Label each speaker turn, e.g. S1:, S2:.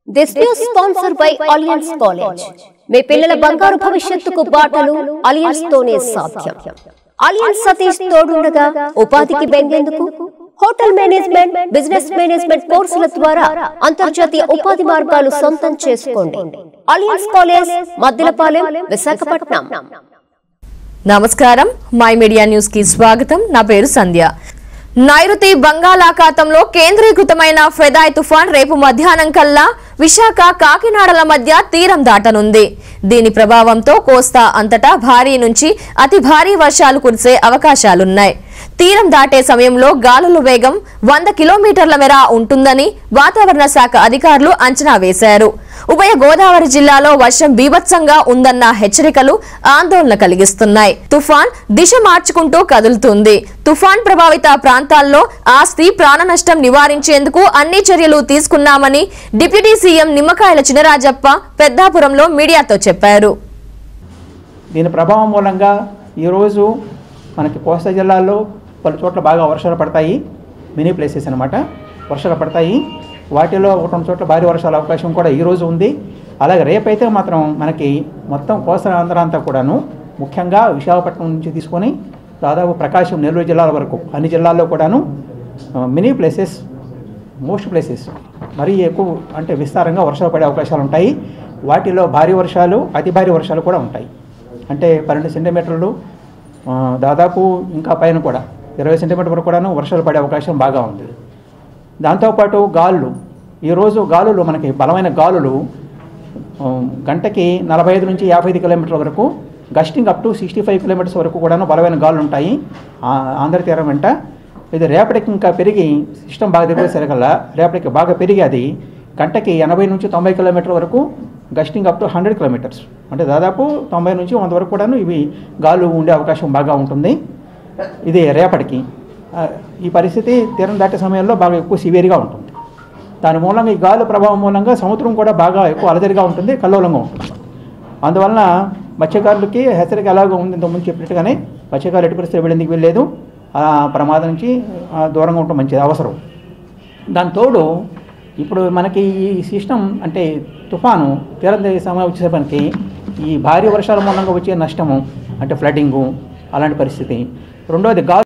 S1: this news sponsor by Alliance college మీ పిల్లల బంగారు భవిష్యత్తుకు బాటలు అలియన్స్ తోనే సాధ్యం అలియన్స్ సతీష్ తోడుండగా ఉపాధికి బెంగేందుకు హోటల్ మేనేజ్మెంట్ బిజినెస్ మేనేజ్మెంట్ కోర్సుల ద్వారా అంతర్జాతీయ ఉపాధి మార్గాలు సొంతం చేసుకోండి అలియన్స్ కాలేజ్ మద్దిలపాలెం విశాఖపట్నం
S2: నమస్కారం మై మీడియా న్యూస్ కి స్వాగతం నా పేరు సంధ్య నైరుతి బంగాళాఖాతంలో కేంద్రీకృతమైన ఫెదాయ్ తుఫాన్ రేపు మధ్యాహ్నం కల్లా విశాఖ కాకినాడల మధ్య తీరం దాటనుంది దీని ప్రభావంతో కోస్తా అంతటా భారీ నుంచి అతి భారీ వర్షాలు కురిసే అవకాశాలున్నాయి తీరం దాటే సమయంలో గాలుల వేగం వంద కిలోమీటర్ల మేర ఉంటుందని వాతావరణ శాఖ అధికారులు అంచనా వేశారు ఉభయ గోదావరి జిల్లాలో వర్షం బీభత్సంగా ఉందన్న హెచ్చరికలు ఆందోళన కలిగిస్తున్నాయి తుఫాన్ దిశ మార్చుకుంటూ కదులుతుంది తుఫాన్ ప్రభావిత ప్రాంతాల్లో ఆస్తి ప్రాణ నష్టం నివారించేందుకు అన్ని చర్యలు తీసుకున్నామని డిప్యూటీ సీఎం నిమ్మకాయల చినరాజప్ప పెద్దాపురంలో మీడియాతో చెప్పారు
S3: దీని ప్రభావం మూలంగా ఈరోజు మనకి కోస్తా జిల్లాల్లో పలు చోట్ల బాగా వర్షాలు పడతాయి మినీ ప్లేసెస్ అనమాట వర్షాలు పడతాయి వాటిలో ఒక రెండు చోట్ల భారీ వర్షాల అవకాశం కూడా ఈరోజు ఉంది అలాగే రేపైతే మాత్రం మనకి మొత్తం కోస్తా ఆంధ్ర అంతా కూడాను ముఖ్యంగా విశాఖపట్నం నుంచి తీసుకొని దాదాపు ప్రకాశం నెల్లూరు జిల్లాల వరకు అన్ని జిల్లాల్లో కూడాను ఆ, మినీ ప్లేసెస్ మోస్ట్ ప్లేసెస్ మరీ ఎక్కువ అంటే విస్తారంగా వర్షాలు పడే అవకాశాలు ఉంటాయి వాటిలో భారీ వర్షాలు అతి భారీ వర్షాలు కూడా ఉంటాయి అంటే పన్నెండు సెంటీమీటర్లు ఆ, దాదాపు ఇంకా పైన కూడా ఇరవై సెంటీమీటర్ వరకు కూడాను వర్షాలు పడే అవకాశం బాగా ఉంది దాంతోపాటు గాలులు ఈరోజు గాలులు మనకి బలమైన గాలులు ఆ, గంటకి నలభై ఐదు నుంచి యాభై ఐదు కిలోమీటర్ల వరకు gusting up to sixty five kilometres వరకు కూడాను బలమైన గాలులు ఉంటాయి ఆ, ఆంధ్ర తీరం వెంట ఇది రేపటికి ఇంకా పెరిగి సిస్టమ్ బాగా దిగేసరికల్లా రేపటికి బాగా పెరిగి అది గంటకి ఎనభై నుంచి తొంభై కిలోమీటర్ల వరకు gusting up to hundred kilometres అంటే దాదాపు తొంభై నుంచి వంద వరకు కూడాను ఇవి గాలు ఉండే అవకాశం బాగా ఉంటుంది ఇది రేపటికి ఆ, ఈ పరిస్థితి తీరం దాటే సమయంలో బాగా ఎక్కువ సివియర్గా ఉంటుంది దాని మూలంగా ఈ గాలి ప్రభావం మూలంగా సముద్రం కూడా బాగా ఎక్కువ అలజడిగా ఉంటుంది కల్లోలంగా ఉంటుంది అందువలన మత్స్యకారులకి హెచ్చరిక ఎలాగో ఉంది ఇంతకుముందు చెప్పినట్టుగానే మత్స్యకారులు ఎటు పరిస్థితి వెళ్ళేందుకు వెళ్ళలేదు ఆ ప్రమాదం నుంచి ఆ, దూరంగా ఉండటం మంచిది అవసరం దాని తోడు ఇప్పుడు మనకి ఈ సిస్టమ్ అంటే తుఫాను తీరం దగ్గర సమయం వచ్చేసరికి ఈ భారీ వర్షాల మూలంగా వచ్చే నష్టము అంటే ఫ్లడ్డింగు అలాంటి పరిస్థితి రెండోది గాలి